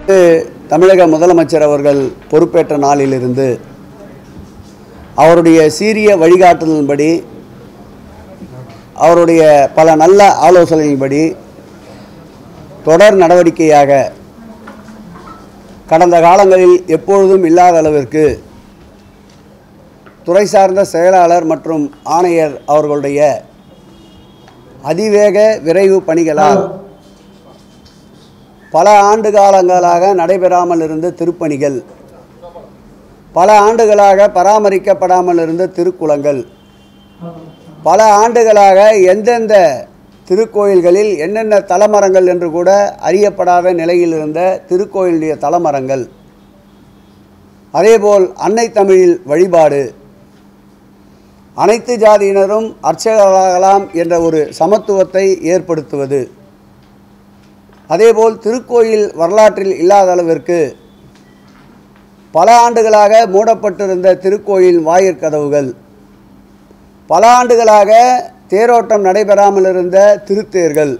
தமிழக முதலமைச்சர் அவர்கள் பொறுப்பேற்ற நாளிலிருந்து அவருடைய சீரிய வழிகாட்டுதலின்படி அவருடைய பல நல்ல ஆலோசனையின்படி தொடர் நடவடிக்கையாக கடந்த காலங்களில் எப்பொழுதும் இல்லாத அளவிற்கு துறை சார்ந்த செயலாளர் மற்றும் ஆணையர் அவர்களுடைய அதிவேக விரைவு பணிகளால் பல ஆண்டு காலங்களாக நடைபெறாமல் இருந்த திருப்பணிகள் பல ஆண்டுகளாக பராமரிக்கப்படாமல் இருந்த திருக்குளங்கள் பல ஆண்டுகளாக எந்தெந்த திருக்கோயில்களில் என்னென்ன தலமரங்கள் என்று கூட அறியப்படாத நிலையில் இருந்த திருக்கோயிலுடைய தலமரங்கள் அதேபோல் அன்னை தமிழில் வழிபாடு அனைத்து ஜாதியினரும் அர்ச்சகர்களாகலாம் என்ற ஒரு சமத்துவத்தை ஏற்படுத்துவது அதேபோல் திருக்கோயில் வரலாற்றில் இல்லாத அளவிற்கு பல ஆண்டுகளாக மூடப்பட்டிருந்த திருக்கோயில் வாயிற்கதவுகள் பல ஆண்டுகளாக தேரோட்டம் நடைபெறாமல் இருந்த திருத்தேர்கள்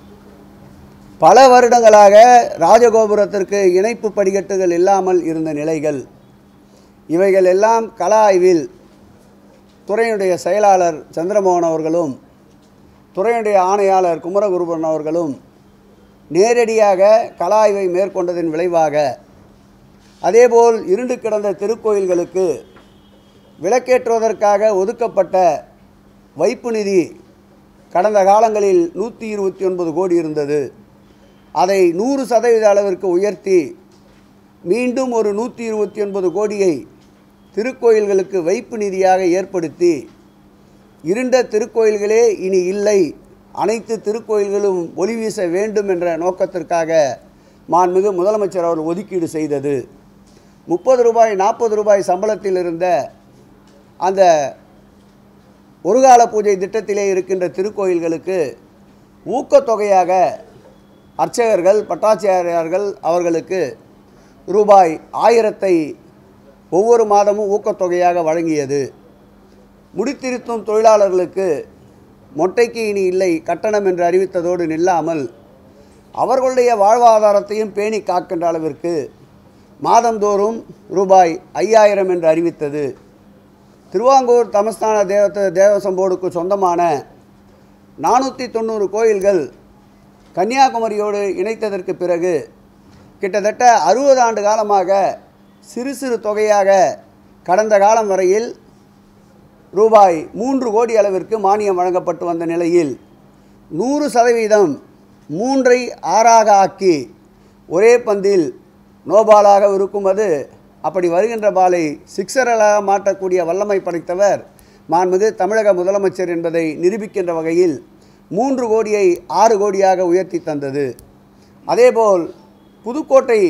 பல வருடங்களாக ராஜகோபுரத்திற்கு இணைப்பு படிக்கட்டுகள் இல்லாமல் இருந்த நிலைகள் இவைகள் எல்லாம் கல ஆய்வில் துறையினுடைய செயலாளர் சந்திரமோகன் அவர்களும் துறையினுடைய ஆணையாளர் குமரகுருபன் அவர்களும் நேரடியாக கல ஆய்வை மேற்கொண்டதன் விளைவாக அதேபோல் இருண்டு கிடந்த திருக்கோயில்களுக்கு விளக்கேற்றுவதற்காக ஒதுக்கப்பட்ட வைப்பு நிதி கடந்த காலங்களில் நூற்றி இருபத்தி ஒன்பது கோடி இருந்தது அதை நூறு சதவீத அளவிற்கு உயர்த்தி மீண்டும் ஒரு நூற்றி இருபத்தி ஒன்பது கோடியை திருக்கோயில்களுக்கு வைப்பு நிதியாக ஏற்படுத்தி இருண்ட திருக்கோயில்களே இனி இல்லை அனைத்து திருக்கோயில்களும் ஒளி வீச வேண்டும் என்ற நோக்கத்திற்காக மாண்புமிகு முதலமைச்சர் அவர் ஒதுக்கீடு செய்தது முப்பது ரூபாய் நாற்பது ரூபாய் சம்பளத்தில் இருந்த அந்த ஒரு கால பூஜை திட்டத்திலே இருக்கின்ற திருக்கோயில்களுக்கு ஊக்கத்தொகையாக அர்ச்சகர்கள் பட்டாச்சாரியார்கள் அவர்களுக்கு ரூபாய் ஆயிரத்தை ஒவ்வொரு மாதமும் ஊக்கத்தொகையாக வழங்கியது முடித்திருத்தும் தொழிலாளர்களுக்கு மொட்டைக்கு இனி இல்லை கட்டணம் என்று அறிவித்ததோடு நில்லாமல் அவர்களுடைய வாழ்வாதாரத்தையும் பேணி காக்கின்ற அளவிற்கு மாதந்தோறும் ரூபாய் ஐயாயிரம் என்று அறிவித்தது திருவாங்கூர் தமஸ்தான தேவ தேவசம் போர்டுக்கு சொந்தமான நானூற்றி தொண்ணூறு கோயில்கள் கன்னியாகுமரியோடு இணைத்ததற்கு பிறகு கிட்டத்தட்ட அறுபது ஆண்டு காலமாக சிறு சிறு தொகையாக கடந்த காலம் வரையில் ரூபாய் மூன்று கோடி அளவிற்கு மானியம் வழங்கப்பட்டு வந்த நிலையில் நூறு சதவீதம் மூன்றை ஆறாக ஆக்கி ஒரே பந்தில் நோபாலாக இருக்கும்போது அப்படி வருகின்ற பாலை சிக்ஸர்களாக மாற்றக்கூடிய வல்லமை படைத்தவர் மாண்புமிகு தமிழக முதலமைச்சர் என்பதை நிரூபிக்கின்ற வகையில் மூன்று கோடியை ஆறு கோடியாக உயர்த்தி தந்தது அதேபோல் புதுக்கோட்டை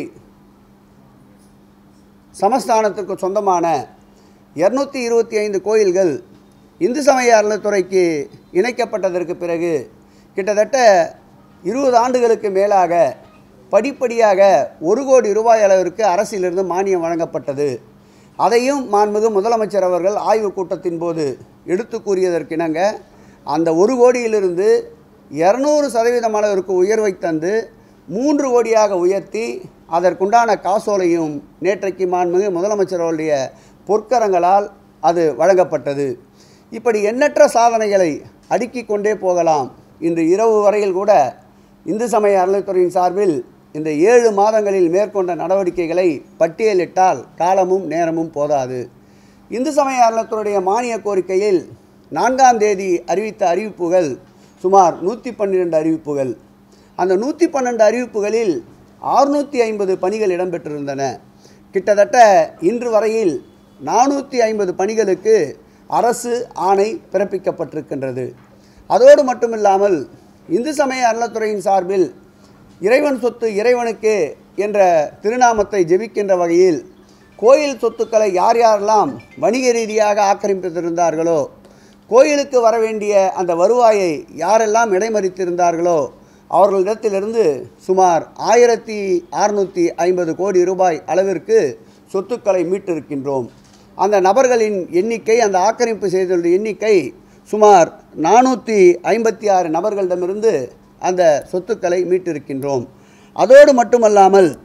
சமஸ்தானத்திற்கு சொந்தமான இரநூத்தி இருபத்தி ஐந்து கோயில்கள் இந்து சமய அறநிலைத்துறைக்கு இணைக்கப்பட்டதற்கு பிறகு கிட்டத்தட்ட இருபது ஆண்டுகளுக்கு மேலாக படிப்படியாக ஒரு கோடி ரூபாய் அளவிற்கு அரசிலிருந்து மானியம் வழங்கப்பட்டது அதையும் மாண்புமிகு முதலமைச்சர் அவர்கள் ஆய்வுக் கூட்டத்தின் போது எடுத்து கூறியதற்கிணங்க அந்த ஒரு கோடியிலிருந்து இரநூறு சதவீதம் அளவிற்கு உயர்வை தந்து மூன்று கோடியாக உயர்த்தி அதற்குண்டான காசோலையும் நேற்றைக்கு மாண்புமிகு முதலமைச்சர் அவருடைய பொற்கரங்களால் அது வழங்கப்பட்டது இப்படி எண்ணற்ற சாதனைகளை அடுக்கிக் கொண்டே போகலாம் இன்று இரவு வரையில் கூட இந்து சமய அறநிலைத்துறையின் சார்பில் இந்த ஏழு மாதங்களில் மேற்கொண்ட நடவடிக்கைகளை பட்டியலிட்டால் காலமும் நேரமும் போதாது இந்து சமய அறநிலைத்துறையுடைய மானிய கோரிக்கையில் நான்காம் தேதி அறிவித்த அறிவிப்புகள் சுமார் நூற்றி பன்னிரெண்டு அறிவிப்புகள் அந்த நூற்றி பன்னெண்டு அறிவிப்புகளில் ஆறுநூற்றி ஐம்பது பணிகள் இடம்பெற்றிருந்தன கிட்டத்தட்ட இன்று வரையில் நானூற்றி ஐம்பது பணிகளுக்கு அரசு ஆணை பிறப்பிக்கப்பட்டிருக்கின்றது அதோடு மட்டுமில்லாமல் இந்து சமய அறநிலைத்துறையின் சார்பில் இறைவன் சொத்து இறைவனுக்கு என்ற திருநாமத்தை ஜெபிக்கின்ற வகையில் கோயில் சொத்துக்களை யார் யாரெல்லாம் வணிக ரீதியாக ஆக்கிரமித்திருந்தார்களோ கோயிலுக்கு வர வேண்டிய அந்த வருவாயை யாரெல்லாம் இடைமறித்திருந்தார்களோ அவர்களிடத்திலிருந்து சுமார் ஆயிரத்தி அறுநூற்றி ஐம்பது கோடி ரூபாய் அளவிற்கு சொத்துக்களை மீட்டிருக்கின்றோம் அந்த நபர்களின் எண்ணிக்கை அந்த ஆக்கிரமிப்பு செய்துள்ள எண்ணிக்கை சுமார் நானூற்றி ஐம்பத்தி ஆறு நபர்களிடமிருந்து அந்த சொத்துக்களை மீட்டிருக்கின்றோம் அதோடு மட்டுமல்லாமல்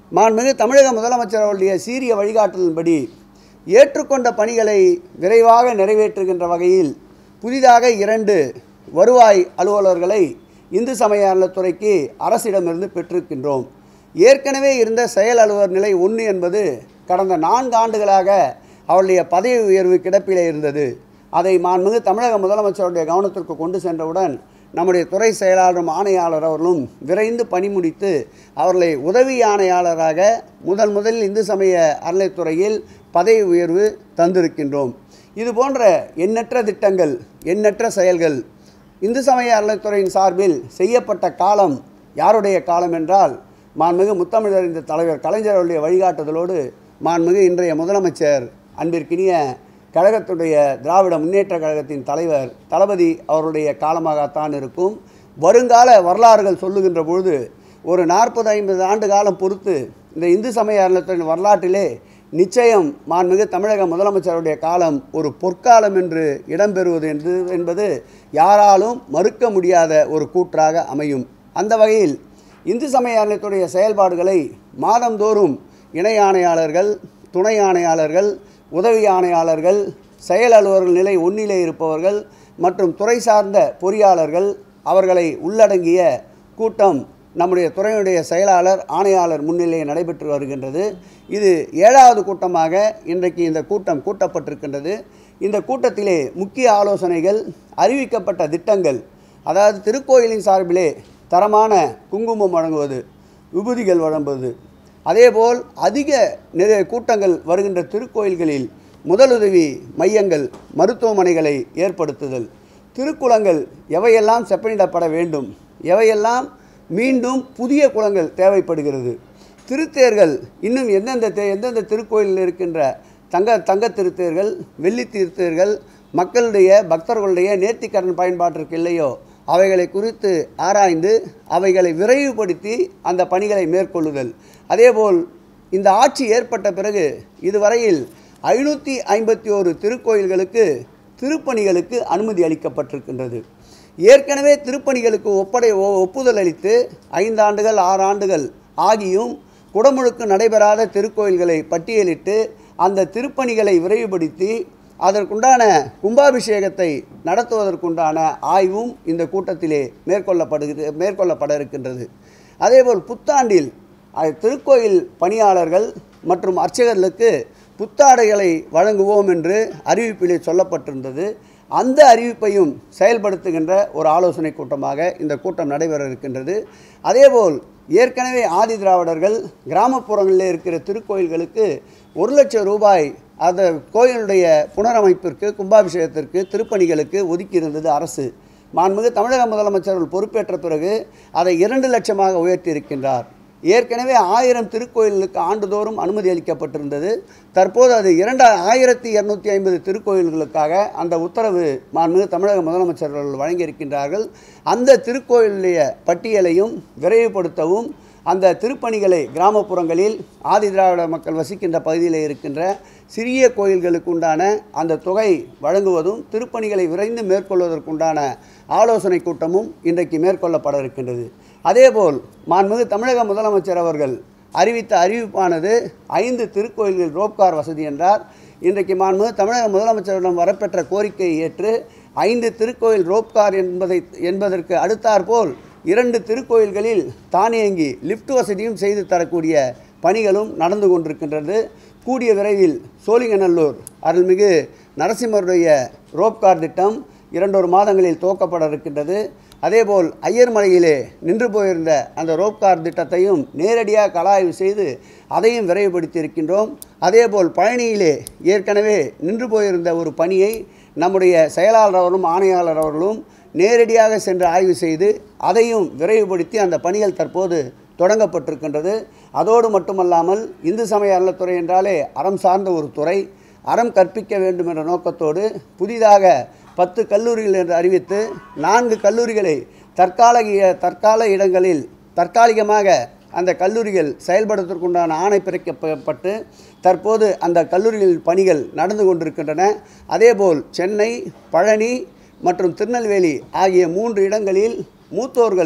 மாண்புமிகு தமிழக முதலமைச்சர் அவருடைய சீரிய வழிகாட்டுதலின்படி ஏற்றுக்கொண்ட பணிகளை விரைவாக நிறைவேற்றுகின்ற வகையில் புதிதாக இரண்டு வருவாய் அலுவலர்களை இந்து சமய அறநிலைத்துறைக்கு அரசிடமிருந்து பெற்றிருக்கின்றோம் ஏற்கனவே இருந்த செயல் அலுவலர் நிலை ஒன்று என்பது கடந்த நான்கு ஆண்டுகளாக அவருடைய பதவி உயர்வு கிடப்பிலே இருந்தது அதை மாண்புமிகு தமிழக முதலமைச்சருடைய கவனத்திற்கு கொண்டு சென்றவுடன் நம்முடைய துறை செயலாளரும் ஆணையாளர் அவர்களும் விரைந்து பணி முடித்து அவர்களை உதவி ஆணையாளராக முதல் முதலில் இந்து சமய அறநிலைத்துறையில் பதவி உயர்வு தந்திருக்கின்றோம் இது போன்ற எண்ணற்ற திட்டங்கள் எண்ணற்ற செயல்கள் இந்து சமய அறநிலைத்துறையின் சார்பில் செய்யப்பட்ட காலம் யாருடைய காலம் என்றால் மாண்புமிகு முத்தமிழறிந்த தலைவர் கலைஞருடைய வழிகாட்டுதலோடு மாண்புமிகு இன்றைய முதலமைச்சர் அன்பிற்கினிய கழகத்துடைய திராவிட முன்னேற்ற கழகத்தின் தலைவர் தளபதி அவருடைய காலமாகத்தான் இருக்கும் வருங்கால வரலாறுகள் சொல்லுகின்ற பொழுது ஒரு நாற்பது ஐம்பது ஆண்டு காலம் பொறுத்து இந்த இந்து சமய அறநிலையத்துறையின் வரலாற்றிலே நிச்சயம் மாண்புமிகு தமிழக முதலமைச்சருடைய காலம் ஒரு பொற்காலம் என்று இடம்பெறுவது என்று என்பது யாராலும் மறுக்க முடியாத ஒரு கூற்றாக அமையும் அந்த வகையில் இந்து சமய அறநிலையத்துடைய செயல்பாடுகளை மாதந்தோறும் இணை ஆணையாளர்கள் துணை ஆணையாளர்கள் உதவி ஆணையாளர்கள் செயல் அலுவலர்கள் நிலை ஒன்றிலே இருப்பவர்கள் மற்றும் துறை சார்ந்த பொறியாளர்கள் அவர்களை உள்ளடங்கிய கூட்டம் நம்முடைய துறையுடைய செயலாளர் ஆணையாளர் முன்னிலையில் நடைபெற்று வருகின்றது இது ஏழாவது கூட்டமாக இன்றைக்கு இந்த கூட்டம் கூட்டப்பட்டிருக்கின்றது இந்த கூட்டத்திலே முக்கிய ஆலோசனைகள் அறிவிக்கப்பட்ட திட்டங்கள் அதாவது திருக்கோயிலின் சார்பிலே தரமான குங்குமம் வழங்குவது விபூதிகள் வழங்குவது அதேபோல் அதிக நிறைய கூட்டங்கள் வருகின்ற திருக்கோயில்களில் முதலுதவி மையங்கள் மருத்துவமனைகளை ஏற்படுத்துதல் திருக்குளங்கள் எவையெல்லாம் செப்பனிடப்பட வேண்டும் எவையெல்லாம் மீண்டும் புதிய குளங்கள் தேவைப்படுகிறது திருத்தேர்கள் இன்னும் எந்தெந்த தே எந்தெந்த திருக்கோயிலில் இருக்கின்ற தங்க தங்க திருத்தேர்கள் வெள்ளி திருத்தேர்கள் மக்களுடைய பக்தர்களுடைய நேர்த்திக்கடன் பயன்பாட்டிற்கு இல்லையோ அவைகளை குறித்து ஆராய்ந்து அவைகளை விரைவுபடுத்தி அந்த பணிகளை மேற்கொள்ளுதல் அதேபோல் இந்த ஆட்சி ஏற்பட்ட பிறகு இதுவரையில் ஐநூற்றி ஐம்பத்தி ஓரு திருக்கோயில்களுக்கு திருப்பணிகளுக்கு அனுமதி அளிக்கப்பட்டிருக்கின்றது ஏற்கனவே திருப்பணிகளுக்கு ஒப்படை ஒ- ஒப்புதல் அளித்து ஐந்தாண்டுகள் ஆறு ஆண்டுகள் ஆகியும் குடமுழுக்கு நடைபெறாத திருக்கோயில்களை பட்டியலிட்டு அந்த திருப்பணிகளை விரைவுபடுத்தி அதற்குண்டான கும்பாபிஷேகத்தை நடத்துவதற்குண்டான ஆய்வும் இந்த கூட்டத்திலே மேற்கொள்ளப்படுகிறது மேற்கொள்ளப்பட இருக்கின்றது அதேபோல் புத்தாண்டில் அஹ், திருக்கோயில் பணியாளர்கள் மற்றும் அர்ச்சகர்களுக்கு புத்தாடைகளை வழங்குவோம் என்று அறிவிப்பிலே சொல்லப்பட்டிருந்தது அந்த அறிவிப்பையும் செயல்படுத்துகின்ற ஒரு ஆலோசனை கூட்டமாக இந்த கூட்டம் நடைபெற இருக்கின்றது அதேபோல் ஏற்கனவே ஆதி திராவிடர்கள் கிராமப்புறங்களில் இருக்கிற திருக்கோயில்களுக்கு ஒரு லட்சம் ரூபாய் அந்த கோயிலுடைய புனரமைப்பிற்கு கும்பாபிஷேகத்திற்கு திருப்பணிகளுக்கு ஒதுக்கியிருந்தது அரசு மாண்புமிகு தமிழக முதலமைச்சர்கள் பொறுப்பேற்ற பிறகு அதை இரண்டு லட்சமாக உயர்த்தியிருக்கின்றார் ஏற்கனவே ஆயிரம் திருக்கோயில்களுக்கு ஆண்டுதோறும் அனுமதி அளிக்கப்பட்டிருந்தது தற்போது அது இரண்டு ஆயிரத்தி இரநூத்தி ஐம்பது திருக்கோயில்களுக்காக அந்த உத்தரவு மாண்புமிகு தமிழக முதலமைச்சர்கள் வழங்கியிருக்கின்றார்கள் அந்த திருக்கோயிலுடைய பட்டியலையும் விரைவுபடுத்தவும் அந்த திருப்பணிகளை கிராமப்புறங்களில் ஆதி திராவிட மக்கள் வசிக்கின்ற பகுதியில் இருக்கின்ற சிறிய கோயில்களுக்கு உண்டான அந்த தொகை வழங்குவதும் திருப்பணிகளை விரைந்து மேற்கொள்வதற்குண்டான ஆலோசனை கூட்டமும் இன்றைக்கு மேற்கொள்ளப்பட இருக்கின்றது அதேபோல் மாண்புமிகு தமிழக முதலமைச்சர் அவர்கள் அறிவித்த அறிவிப்பானது ஐந்து திருக்கோயில்கள் ரோப்கார் வசதி என்றார் இன்றைக்கு மாண்புமிகு தமிழக முதலமைச்சரிடம் வரப்பெற்ற கோரிக்கையை ஏற்று ஐந்து திருக்கோயில் ரோப்கார் என்பதை என்பதற்கு அடுத்தாற்போல் இரண்டு திருக்கோயில்களில் தானியங்கி லிஃப்ட் வசதியும் செய்து தரக்கூடிய பணிகளும் நடந்து கொண்டிருக்கின்றது கூடிய விரைவில் சோழிங்கநல்லூர் அருள்மிகு நரசிம்மருடைய ரோப்கார் திட்டம் இரண்டொரு மாதங்களில் துவக்கப்பட இருக்கின்றது அதேபோல் ஐயர்மலையிலே நின்று போயிருந்த அந்த ரோப்கார் திட்டத்தையும் நேரடியாக கலாய்வு செய்து அதையும் விரைவுபடுத்தி இருக்கின்றோம் அதேபோல் பழனியிலே ஏற்கனவே நின்று போயிருந்த ஒரு பணியை நம்முடைய செயலாளர் அவர்களும் ஆணையாளர் அவர்களும் நேரடியாக சென்று ஆய்வு செய்து அதையும் விரைவுபடுத்தி அந்த பணிகள் தற்போது தொடங்கப்பட்டிருக்கின்றது அதோடு மட்டுமல்லாமல் இந்து சமய அறநிலைத்துறை என்றாலே அறம் சார்ந்த ஒரு துறை அறம் கற்பிக்க வேண்டும் என்ற நோக்கத்தோடு புதிதாக பத்து கல்லூரிகள் என்று அறிவித்து நான்கு கல்லூரிகளை தற்காலிக தற்கால இடங்களில் தற்காலிகமாக அந்த கல்லூரிகள் செயல்படுவதற்குண்டான ஆணை பிறக்கப்பட்டு தற்போது அந்த கல்லூரிகளில் பணிகள் நடந்து கொண்டிருக்கின்றன அதேபோல் சென்னை பழனி மற்றும் திருநெல்வேலி ஆகிய மூன்று இடங்களில் மூத்தோர்கள்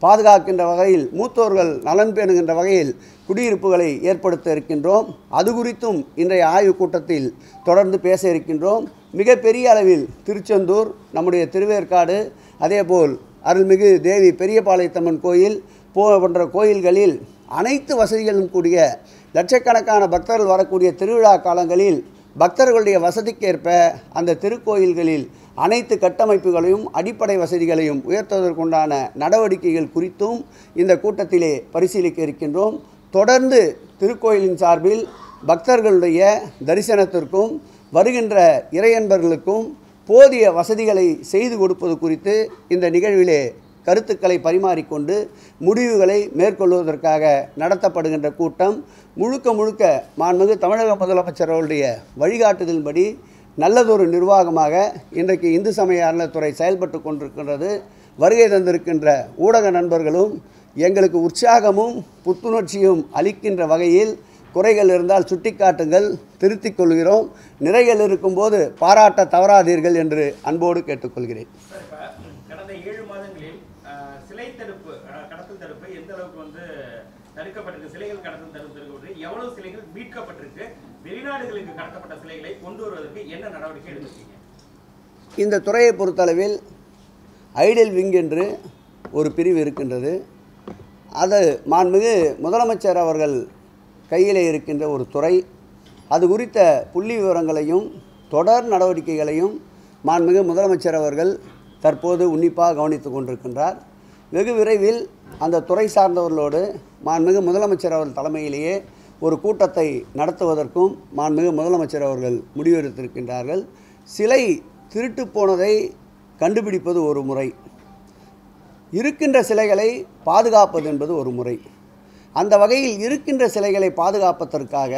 பாதுகாக்கின்ற வகையில் மூத்தோர்கள் நலன் பேணுகின்ற வகையில் குடியிருப்புகளை ஏற்படுத்த இருக்கின்றோம் அது குறித்தும் இன்றைய ஆய்வுக் கூட்டத்தில் தொடர்ந்து பேச இருக்கின்றோம் மிகப்பெரிய அளவில் திருச்செந்தூர் நம்முடைய திருவேற்காடு அதேபோல் அருள்மிகு தேவி பெரியபாளையத்தம்மன் கோயில் போன்ற கோயில்களில் அனைத்து வசதிகளும் கூடிய லட்சக்கணக்கான பக்தர்கள் வரக்கூடிய திருவிழா காலங்களில் பக்தர்களுடைய வசதிக்கேற்ப அந்த திருக்கோயில்களில் அனைத்து கட்டமைப்புகளையும் அடிப்படை வசதிகளையும் உயர்த்துவதற்குண்டான நடவடிக்கைகள் குறித்தும் இந்த கூட்டத்திலே பரிசீலிக்க இருக்கின்றோம் தொடர்ந்து திருக்கோயிலின் சார்பில் பக்தர்களுடைய தரிசனத்திற்கும் வருகின்ற இறையன்பர்களுக்கும் போதிய வசதிகளை செய்து கொடுப்பது குறித்து இந்த நிகழ்விலே கருத்துக்களை பரிமாறிக்கொண்டு முடிவுகளை மேற்கொள்வதற்காக நடத்தப்படுகின்ற கூட்டம் முழுக்க முழுக்க மாண்புமிகு தமிழக முதலமைச்சர் அவருடைய வழிகாட்டுதலின்படி நல்லதொரு நிர்வாகமாக இன்றைக்கு இந்து சமய அறநிலைத்துறை செயல்பட்டு கொண்டிருக்கின்றது வருகை தந்திருக்கின்ற ஊடக நண்பர்களும் எங்களுக்கு உற்சாகமும் புத்துணர்ச்சியும் அளிக்கின்ற வகையில் குறைகள் இருந்தால் சுட்டிக்காட்டுங்கள் திருத்திக் கொள்கிறோம் நிறைகள் இருக்கும்போது பாராட்ட தவறாதீர்கள் என்று அன்போடு கேட்டுக்கொள்கிறேன் சார் இப்ப கடந்த ஏழு மாதங்களில் அஹ், சிலை தடுப்பு அஹ், கடத்தல் தடுப்பு எந்த அளவுக்கு வந்து தடுக்கப்பட்டிருக்கு சிலைகள் கடத்தல் தடுப்பு தடுக்கப்பட்டு எவ்வளவு சிலைகள் மீட்கப்பட்டிருக்கு வெளிநாடுகளுக்கு கடத்தப்பட்ட சிலைகளை கொண்டு வருவதற்கு என்ன நடவடிக்கை எடுத்திருக்கீங்க இந்த துறையை பொறுத்தளவில் ஐடியல் விங் என்று ஒரு பிரிவு இருக்கின்றது அது மாண்புமிகு முதலமைச்சர் அவர்கள் கையிலே இருக்கின்ற ஒரு துறை அது குறித்த புள்ளி விவரங்களையும் தொடர் நடவடிக்கைகளையும் மாண்புமிகு முதலமைச்சர் அவர்கள் தற்போது உன்னிப்பாக கவனித்து கொண்டிருக்கின்றார் வெகு விரைவில் அந்த துறை சார்ந்தவர்களோடு மாண்புமிகு முதலமைச்சர் அவர்கள் தலைமையிலேயே ஒரு கூட்டத்தை நடத்துவதற்கும் மாண்புமிகு முதலமைச்சர் அவர்கள் முடிவெடுத்திருக்கின்றார்கள் சிலை திருட்டு போனதை கண்டுபிடிப்பது ஒரு முறை இருக்கின்ற சிலைகளை பாதுகாப்பது என்பது ஒரு முறை அந்த வகையில் இருக்கின்ற சிலைகளை பாதுகாப்பதற்காக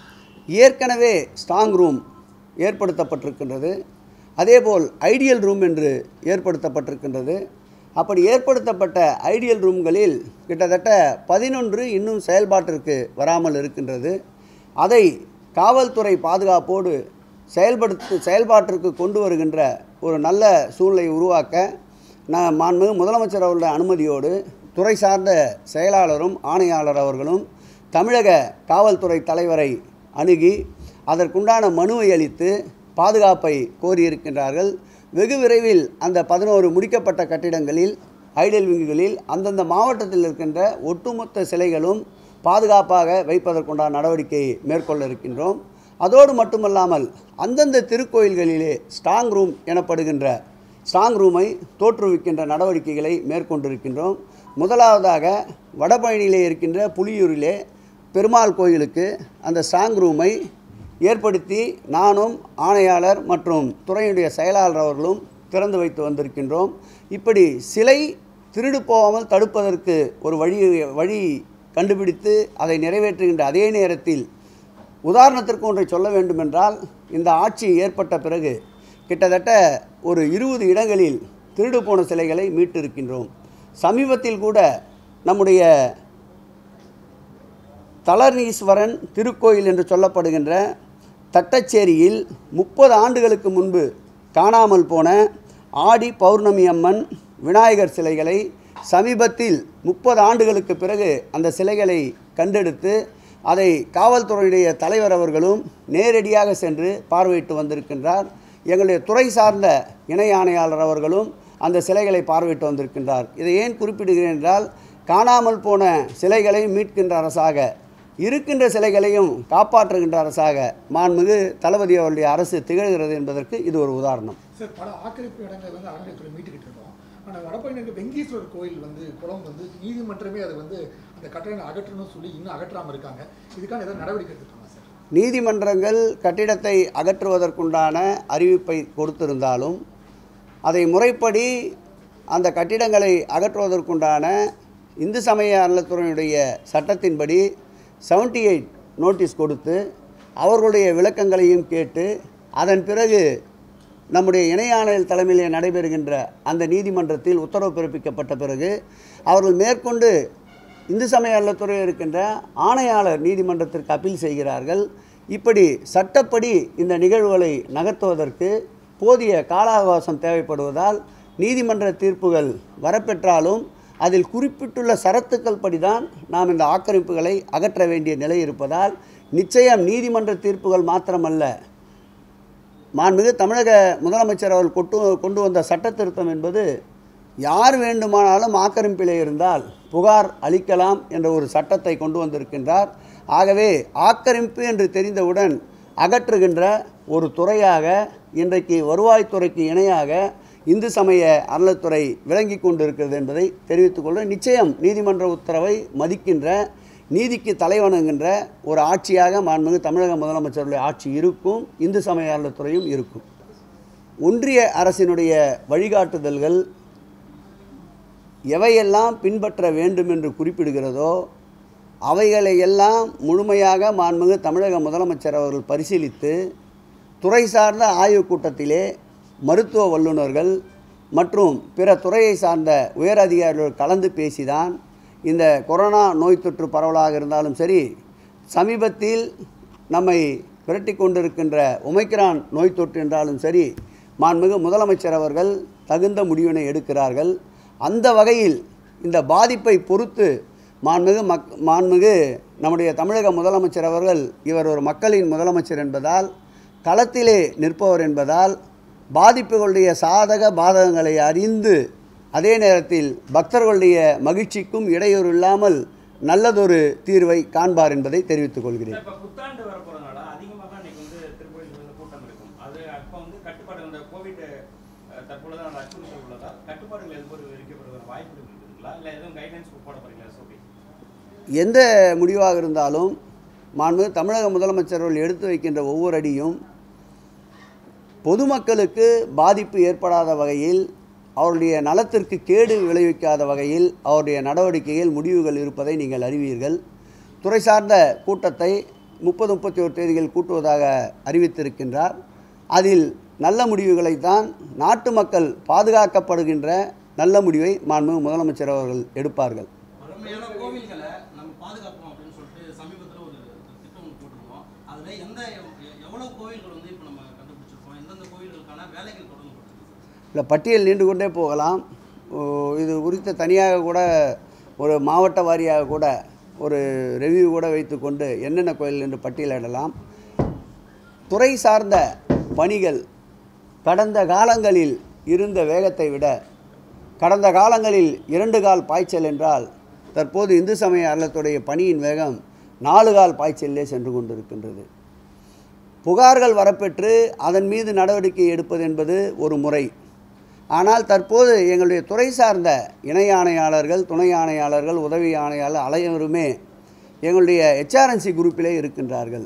ஏற்கனவே ஸ்ட்ராங் ரூம் ஏற்படுத்தப்பட்டிருக்கின்றது அதேபோல் ஐடியல் ரூம் என்று ஏற்படுத்தப்பட்டிருக்கின்றது அப்படி ஏற்படுத்தப்பட்ட ஐடியல் ரூம்களில் கிட்டத்தட்ட பதினொன்று இன்னும் செயல்பாட்டிற்கு வராமல் இருக்கின்றது அதை காவல்துறை பாதுகாப்போடு செயல்படுத்து செயல்பாட்டிற்கு கொண்டு வருகின்ற ஒரு நல்ல சூழ்நிலை உருவாக்க நான் மாண்புமிகு முதலமைச்சர் அவர்களுடைய அனுமதியோடு துறை சார்ந்த செயலாளரும் ஆணையாளர் அவர்களும் தமிழக காவல்துறை தலைவரை அணுகி அதற்குண்டான மனுவை அளித்து பாதுகாப்பை கோரியிருக்கின்றார்கள் வெகு விரைவில் அந்த பதினோரு முடிக்கப்பட்ட கட்டிடங்களில் ஐடியல் விங்குகளில் அந்தந்த மாவட்டத்தில் இருக்கின்ற ஒட்டுமொத்த சிலைகளும் பாதுகாப்பாக வைப்பதற்குண்டான நடவடிக்கையை மேற்கொள்ள இருக்கின்றோம் அதோடு மட்டுமல்லாமல் அந்தந்த திருக்கோயில்களிலே ஸ்ட்ராங் ரூம் எனப்படுகின்ற ஸ்ட்ராங் ரூமை தோற்றுவிக்கின்ற நடவடிக்கைகளை மேற்கொண்டிருக்கின்றோம் முதலாவதாக வடபழனியிலே இருக்கின்ற புலியூரிலே பெருமாள் கோயிலுக்கு அந்த ஸ்ட்ராங் ரூமை ஏற்படுத்தி நானும் ஆணையாளர் மற்றும் துறையுடைய செயலாளர் அவர்களும் திறந்து வைத்து வந்திருக்கின்றோம் இப்படி சிலை திருடு போகாமல் தடுப்பதற்கு ஒரு வழி வழி கண்டுபிடித்து அதை நிறைவேற்றுகின்ற அதே நேரத்தில் உதாரணத்திற்கு ஒன்றை சொல்ல வேண்டுமென்றால் இந்த ஆட்சி ஏற்பட்ட பிறகு கிட்டத்தட்ட ஒரு இருபது இடங்களில் திருடு போன சிலைகளை மீட்டிருக்கின்றோம் சமீபத்தில் கூட நம்முடைய தளர்நீஸ்வரன் திருக்கோயில் என்று சொல்லப்படுகின்ற தட்டச்சேரியில் முப்பது ஆண்டுகளுக்கு முன்பு காணாமல் போன ஆடி பௌர்ணமி அம்மன் விநாயகர் சிலைகளை சமீபத்தில் முப்பது ஆண்டுகளுக்கு பிறகு அந்த சிலைகளை கண்டெடுத்து அதை காவல்துறையுடைய தலைவர் அவர்களும் நேரடியாக சென்று பார்வையிட்டு வந்திருக்கின்றார் எங்களுடைய துறை சார்ந்த இணை ஆணையாளர் அவர்களும் அந்த சிலைகளை பார்வையிட்டு வந்திருக்கின்றார் இதை ஏன் குறிப்பிடுகிறேன் என்றால் காணாமல் போன சிலைகளை மீட்கின்ற அரசாக இருக்கின்ற சிலைகளையும் காப்பாற்றுகின்ற அரசாக மாண்புமிகு தளபதி அவருடைய அரசு திகழ்கிறது என்பதற்கு இது ஒரு உதாரணம் சார் பல ஆக்கிரமிப்பு இடங்களை வந்து அறநிலையத்துறை மீட்டுக்கிட்டு இருக்கோம் ஆனால் வடபழனிக்கு வெங்கீஸ்வரர் கோயில் வந்து குளம் வந்து நீதிமன்றமே அதை வந்து அந்த கட்டணம் அகற்றணும்னு சொல்லி இன்னும் அகற்றாமல் இருக்காங்க இதுக்கான ஏதாவது நடவடிக்கை எடுத்துக்கோங்க சார் நீதிமன்றங்கள் கட்டிடத்தை அகற்றுவதற்குண்டான அறிவிப்பை கொடுத்திருந்தாலும் அதை முறைப்படி அந்த கட்டிடங்களை அகற்றுவதற்குண்டான இந்து சமய அறநிலைத்துறையினுடைய சட்டத்தின்படி 78 எயிட் நோட்டீஸ் கொடுத்து அவர்களுடைய விளக்கங்களையும் கேட்டு அதன் பிறகு நம்முடைய இணை ஆணையர் தலைமையிலே நடைபெறுகின்ற அந்த நீதிமன்றத்தில் உத்தரவு பிறப்பிக்கப்பட்ட பிறகு அவர்கள் மேற்கொண்டு இந்து சமய அறநிலைத்துறையில் இருக்கின்ற ஆணையாளர் நீதிமன்றத்திற்கு அப்பீல் செய்கிறார்கள் இப்படி சட்டப்படி இந்த நிகழ்வுகளை நகர்த்துவதற்கு போதிய கால அவகாசம் தேவைப்படுவதால் நீதிமன்ற தீர்ப்புகள் வரப்பெற்றாலும் அதில் குறிப்பிட்டுள்ள சரத்துக்கள் படிதான் நாம் இந்த ஆக்கிரமிப்புகளை அகற்ற வேண்டிய நிலை இருப்பதால் நிச்சயம் நீதிமன்ற தீர்ப்புகள் மாத்திரமல்ல மாண்புமிகு தமிழக முதலமைச்சர் அவர்கள் கொண்டு கொண்டு வந்த சட்ட திருத்தம் என்பது யார் வேண்டுமானாலும் ஆக்கிரமிப்பிலே இருந்தால் புகார் அளிக்கலாம் என்ற ஒரு சட்டத்தை கொண்டு வந்திருக்கின்றார் ஆகவே ஆக்கிரமிப்பு என்று தெரிந்தவுடன் அகற்றுகின்ற ஒரு துறையாக இன்றைக்கு வருவாய்த்துறைக்கு இணையாக இந்து சமய அறநிலைத்துறை விளங்கி கொண்டிருக்கிறது என்பதை தெரிவித்துக் கொள்கிறேன் நிச்சயம் நீதிமன்ற உத்தரவை மதிக்கின்ற நீதிக்கு தலைவணங்குகின்ற ஒரு ஆட்சியாக மாண்புமிகு தமிழக முதலமைச்சருடைய ஆட்சி இருக்கும் இந்து சமய அறநிலைத்துறையும் இருக்கும் ஒன்றிய அரசினுடைய வழிகாட்டுதல்கள் எவையெல்லாம் பின்பற்ற வேண்டும் என்று குறிப்பிடுகிறதோ அவைகளை எல்லாம் முழுமையாக மாண்புமிகு தமிழக முதலமைச்சர் அவர்கள் பரிசீலித்து துறை சார்ந்த ஆய்வுக் கூட்டத்திலே மருத்துவ வல்லுநர்கள் மற்றும் பிற துறையை சார்ந்த உயர் அதிகாரிகள் கலந்து பேசிதான் இந்த கொரோனா நோய் தொற்று பரவலாக இருந்தாலும் சரி சமீபத்தில் நம்மை விரட்டி கொண்டிருக்கின்ற ஒமைக்ரான் நோய் தொற்று என்றாலும் சரி மாண்புமிகு முதலமைச்சர் அவர்கள் தகுந்த முடிவினை எடுக்கிறார்கள் அந்த வகையில் இந்த பாதிப்பை பொறுத்து மாண்புமிகு மக் மாண்புமிகு நம்முடைய தமிழக முதலமைச்சர் அவர்கள் இவர் ஒரு மக்களின் முதலமைச்சர் என்பதால் களத்திலே நிற்பவர் என்பதால் பாதிப்புகளுடைய சாதக பாதகங்களை அறிந்து அதே நேரத்தில் பக்தர்களுடைய மகிழ்ச்சிக்கும் இடையூறு இல்லாமல் நல்லதொரு தீர்வை காண்பார் என்பதை தெரிவித்துக் கொள்கிறேன் இப்ப புத்தாண்டு வர போறதுனால அதிகமாக இன்னைக்கு வந்து திருக்கோயில் வந்து கூட்டம் இருக்கும் அது அப்ப வந்து கட்டுப்பாடு இந்த கோவிட் அஹ், தற்பொழுது அந்த அச்சுறுத்தல் உள்ளதா கட்டுப்பாடுகள் எதுவும் விதிக்கப்படுவதற்கு வாய்ப்புகள் இருக்குதுங்களா இல்ல எதுவும் கைடன்ஸ் போட போறீங்களா சொல்லி எந்த முடிவாக இருந்தாலும் மாண்பு தமிழக முதலமைச்சர் அவர்கள் எடுத்து வைக்கின்ற ஒவ்வொரு அடியும் பொதுமக்களுக்கு பாதிப்பு ஏற்படாத வகையில் அவருடைய நலத்திற்கு கேடு விளைவிக்காத வகையில் அவருடைய நடவடிக்கையில் முடிவுகள் இருப்பதை நீங்கள் அறிவீர்கள் துறை சார்ந்த கூட்டத்தை முப்பது முப்பத்தி ஒரு தேதிகள் கூட்டுவதாக அறிவித்திருக்கின்றார் அதில் நல்ல முடிவுகளை தான் நாட்டு மக்கள் பாதுகாக்கப்படுகின்ற நல்ல முடிவை மாண்பு முதலமைச்சர் அவர்கள் எடுப்பார்கள் பழமையான கோவில்களை நம்ம பாதுகாப்போம் அப்படின்னு சொல்லிட்டு சமீபத்தில் ஒரு திட்டம் ஒன்று போட்டிருந்தோம் அதில் எந்த எவ்- எவ்வளவு கோவில்கள் வந்து இப்போ நம்ம கண்டுபிடிச்சிருக்கோம் எந்தெந்த கோவில்களுக்கான வேலைகள் தொடங்கப்பட்டிருக்கு இல்லை பட்டியல் நீண்டு கொண்டே போகலாம் ஓ, இது குறித்து தனியாக கூட ஒரு மாவட்ட வாரியாக கூட ஒரு ரெவ்யூ கூட வைத்துக்கொண்டு என்னென்ன கோயில் என்று பட்டியலிடலாம் துறை சார்ந்த பணிகள் கடந்த காலங்களில் இருந்த வேகத்தை விட கடந்த காலங்களில் இரண்டு கால் பாய்ச்சல் என்றால் தற்போது இந்து சமய அறத்துடைய பணியின் வேகம் நாலு கால் பாய்ச்சலிலே சென்று கொண்டிருக்கின்றது புகார்கள் வரப்பெற்று அதன் மீது நடவடிக்கை எடுப்பது என்பது ஒரு முறை ஆனால் தற்போது எங்களுடைய துறை சார்ந்த இணை ஆணையாளர்கள் துணை ஆணையாளர்கள் உதவி ஆணையாளர் அனைவருமே எங்களுடைய ஹெச்ஆர்என்சி குரூப்பிலே இருக்கின்றார்கள்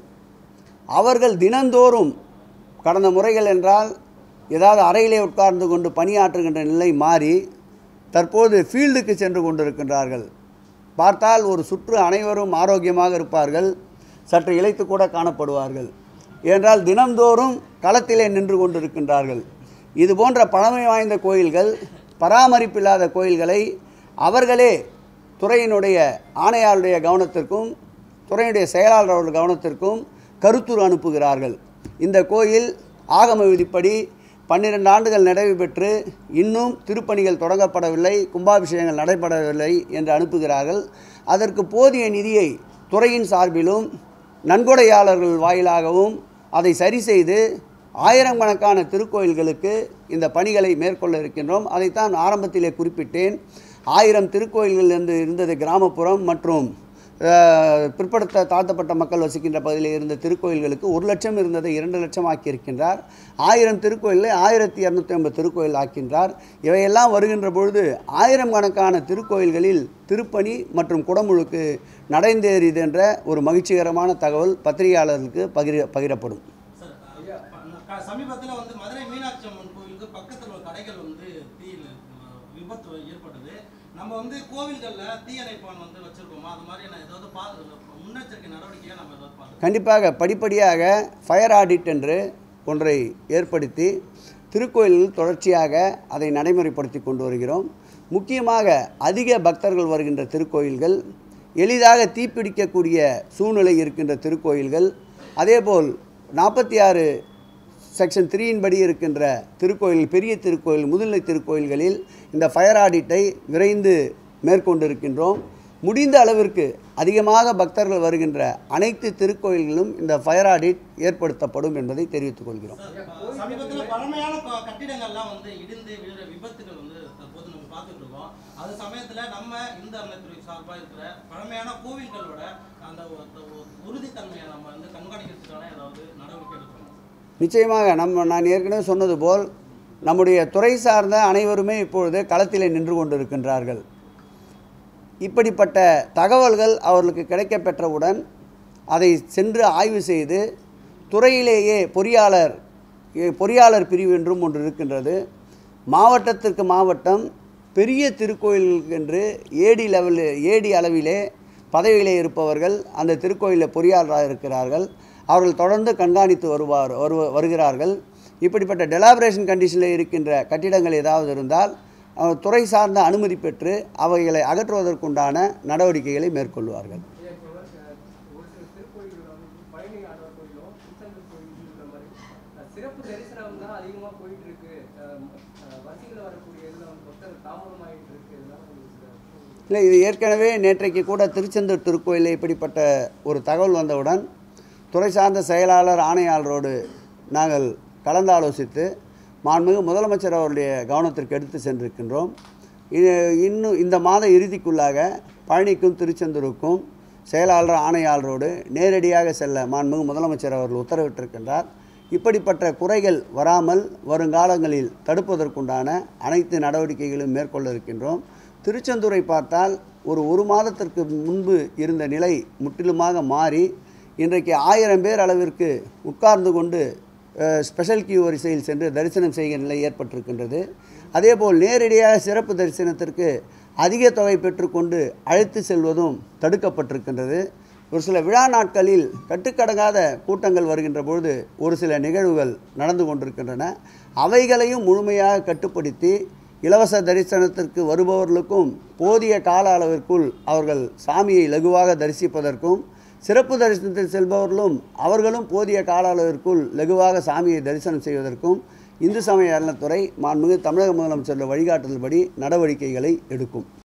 அவர்கள் தினந்தோறும் கடந்த முறைகள் என்றால் ஏதாவது அறையிலே உட்கார்ந்து கொண்டு பணியாற்றுகின்ற நிலை மாறி தற்போது ஃபீல்டுக்கு சென்று கொண்டிருக்கின்றார்கள் பார்த்தால் ஒரு சுற்று அனைவரும் ஆரோக்கியமாக இருப்பார்கள் சற்று இளைத்து கூட காணப்படுவார்கள் ஏனென்றால் தினந்தோறும் களத்திலே நின்று கொண்டிருக்கின்றார்கள் இது போன்ற பழமை வாய்ந்த கோயில்கள் பராமரிப்பில்லாத கோயில்களை அவர்களே துறையினுடைய ஆணையாளருடைய கவனத்திற்கும் துறையினுடைய செயலாளர் அவர்கள் கவனத்திற்கும் கருத்துரு அனுப்புகிறார்கள் இந்த கோயில் ஆகம விதிப்படி பன்னிரண்டு ஆண்டுகள் நிறைவு பெற்று இன்னும் திருப்பணிகள் தொடங்கப்படவில்லை கும்பாபிஷேகங்கள் நடைபெறவில்லை என்று அனுப்புகிறார்கள் அதற்கு போதிய நிதியை துறையின் சார்பிலும் நன்கொடையாளர்கள் வாயிலாகவும் அதை சரி செய்து ஆயிரக்கணக்கான திருக்கோயில்களுக்கு இந்த பணிகளை மேற்கொள்ள இருக்கின்றோம் அதைத்தான் ஆரம்பத்திலே குறிப்பிட்டேன் ஆயிரம் திருக்கோயில்கள் என்று இருந்தது கிராமப்புறம் மற்றும் அஹ், பிற்படுத்த தாழ்த்தப்பட்ட மக்கள் வசிக்கின்ற பகுதியில் இருந்த திருக்கோயில்களுக்கு ஒரு லட்சம் இருந்ததை இரண்டு லட்சம் ஆக்கியிருக்கின்றார் ஆயிரம் திருக்கோயிலை ஆயிரத்தி இரநூத்தி ஐம்பது திருக்கோயில் ஆக்கின்றார் இவையெல்லாம் வருகின்ற பொழுது ஆயிரம் கணக்கான திருக்கோயில்களில் திருப்பணி மற்றும் குடமுழுக்கு நடைந்தேறியது என்ற ஒரு மகிழ்ச்சிகரமான தகவல் பத்திரிகையாளர்களுக்கு பகிர பகிரப்படும் சார் க- சமீபத்தில் வந்து மதுரை மீனாட்சி அம்மன் கோவிலுக்கு பக்கத்தில் உள்ள கடைகள் வந்து தீயில் அஹ், விபத்து ஏற்பட்டது நம்ம வந்து கோவில்களில் தீயணைப்பான் வந்து வச்சிருக்கோமா அது மாதிரியான ஏதாவது பா முன்னெச்சரிக்கை நடவடிக்கையாக நம்ம ஏதாவது பார்த்து கண்டிப்பாக படிப்படியாக ஃபயர் ஆடிட் என்று ஒன்றை ஏற்படுத்தி திருக்கோயில்கள் தொடர்ச்சியாக அதை நடைமுறைப்படுத்தி கொண்டு வருகிறோம் முக்கியமாக அதிக பக்தர்கள் வருகின்ற திருக்கோயில்கள் எளிதாக தீப்பிடிக்கக்கூடிய சூழ்நிலை இருக்கின்ற திருக்கோயில்கள் அதேபோல் நாற்பத்தி ஆறு செக்ஷன் த்ரீயின் படி இருக்கின்ற திருக்கோயில் பெரிய திருக்கோயில் முதுநிலை திருக்கோயில்களில் இந்த ஃபயர் ஆடிட்டை விரைந்து மேற்கொண்டிருக்கின்றோம் முடிந்த அளவிற்கு அதிகமாக பக்தர்கள் வருகின்ற அனைத்து திருக்கோயில்களிலும் இந்த ஃபயர் ஆடிட் ஏற்படுத்தப்படும் என்பதை தெரிவித்துக் கொள்கிறோம் சமீபத்தில் பழமையான க- கட்டிடங்கள்லாம் வந்து இடிந்து விழுற விபத்துகள் வந்து தற்போது நம்ம பார்த்துட்டு இருக்கோம் அது சமயத்துல நம்ம இந்த அறநிலைத்துறை சார்பா இருக்கிற பழமையான கோவில்களோட அந்த ஒ- ஒ- உறுதித்தன்மையை நம்ம வந்து கண்காணிக்கிறதுக்கான ஏதாவது நடவடிக்கை எடுக்கணும் நிச்சயமாக நம்ம நான் ஏற்கனவே சொன்னது போல் நம்முடைய துறை சார்ந்த அனைவருமே இப்பொழுது களத்திலே நின்று கொண்டிருக்கின்றார்கள் இப்படிப்பட்ட தகவல்கள் அவர்களுக்கு கிடைக்கப்பெற்றவுடன் அதை சென்று ஆய்வு செய்து துறையிலேயே பொறியாளர் எ, பொறியாளர் பிரிவு என்றும் ஒன்று இருக்கின்றது மாவட்டத்திற்கு மாவட்டம் பெரிய திருக்கோயில்களுக்கு என்று ஏடி லெவலில் ஏடி அளவிலே பதவியிலே இருப்பவர்கள் அந்த திருக்கோயிலில் பொறியாளராக இருக்கிறார்கள் அவர்கள் தொடர்ந்து கண்காணித்து வருவார் வருவ வருகிறார்கள் இப்படிப்பட்ட டெலாபரேஷன் கண்டிஷனில் இருக்கின்ற கட்டிடங்கள் ஏதாவது இருந்தால் அவர் துறை சார்ந்த அனுமதி பெற்று அவைகளை அகற்றுவதற்குண்டான நடவடிக்கைகளை மேற்கொள்வார்கள் ஐயா, இப்போ அஹ், ஒரு சில திருக்கோயில்கள் வந்து பழனி ஆண்டவர் கோயிலும் திருச்செந்தூர் கோயிலும் இருக்கிற மாதிரி அஹ், சிறப்பு தரிசனம் தான் அதிகமாக போயிட்டு இருக்கு அஹ், அஹ், வரிசையில் வரக்கூடிய இதில் வந்து பக்தர் தாமதமாயிட்டு இருக்கு இதெல்லாம் உங்களுக்கு சில- இல்லை இது ஏற்கனவே நேற்றைக்கு கூட திருச்செந்தூர் திருக்கோயிலில் இப்படிப்பட்ட ஒரு தகவல் வந்தவுடன் துறை சார்ந்த செயலாளர் ஆணையாளரோடு நாங்கள் கலந்தாலோசித்து மாண்புமிகு முதலமைச்சர் அவருடைய கவனத்திற்கு எடுத்து சென்றிருக்கின்றோம் இது இன்னும் இந்த மாத இறுதிக்குள்ளாக பழனிக்கும் திருச்செந்தூருக்கும் செயலாளர் ஆணையாளரோடு நேரடியாக செல்ல மாண்புமிகு முதலமைச்சர் அவர்கள் உத்தரவிட்டிருக்கின்றார் இப்படிப்பட்ட குறைகள் வராமல் வருங்காலங்களில் தடுப்பதற்குண்டான அனைத்து நடவடிக்கைகளும் மேற்கொள்ள இருக்கின்றோம் திருச்செந்தூரை பார்த்தால் ஒரு ஒரு மாதத்திற்கு முன்பு இருந்த நிலை முற்றிலுமாக மாறி இன்றைக்கு ஆயிரம் பேர் அளவிற்கு உட்கார்ந்து கொண்டு அஹ், ஸ்பெஷல் கியூ வரிசையில் சென்று தரிசனம் செய்கிற நிலை ஏற்பட்டிருக்கின்றது அதேபோல் நேரடியாக சிறப்பு தரிசனத்திற்கு அதிக தொகை பெற்றுக்கொண்டு அழைத்து செல்வதும் தடுக்கப்பட்டிருக்கின்றது ஒரு சில விழா நாட்களில் கட்டுக்கடங்காத கூட்டங்கள் வருகின்ற பொழுது ஒரு சில நிகழ்வுகள் நடந்து கொண்டிருக்கின்றன அவைகளையும் முழுமையாக கட்டுப்படுத்தி இலவச தரிசனத்திற்கு வருபவர்களுக்கும் போதிய கால அளவிற்குள் அவர்கள் சாமியை லகுவாக தரிசிப்பதற்கும் சிறப்பு தரிசனத்தில் செல்பவர்களும் அவர்களும் போதிய கால அளவிற்குள் லகுவாக சாமியை தரிசனம் செய்வதற்கும் இந்து சமய அறநிலைத்துறை மாண்புமிகு தமிழக முதலமைச்சர் வழிகாட்டுதல்படி நடவடிக்கைகளை எடுக்கும்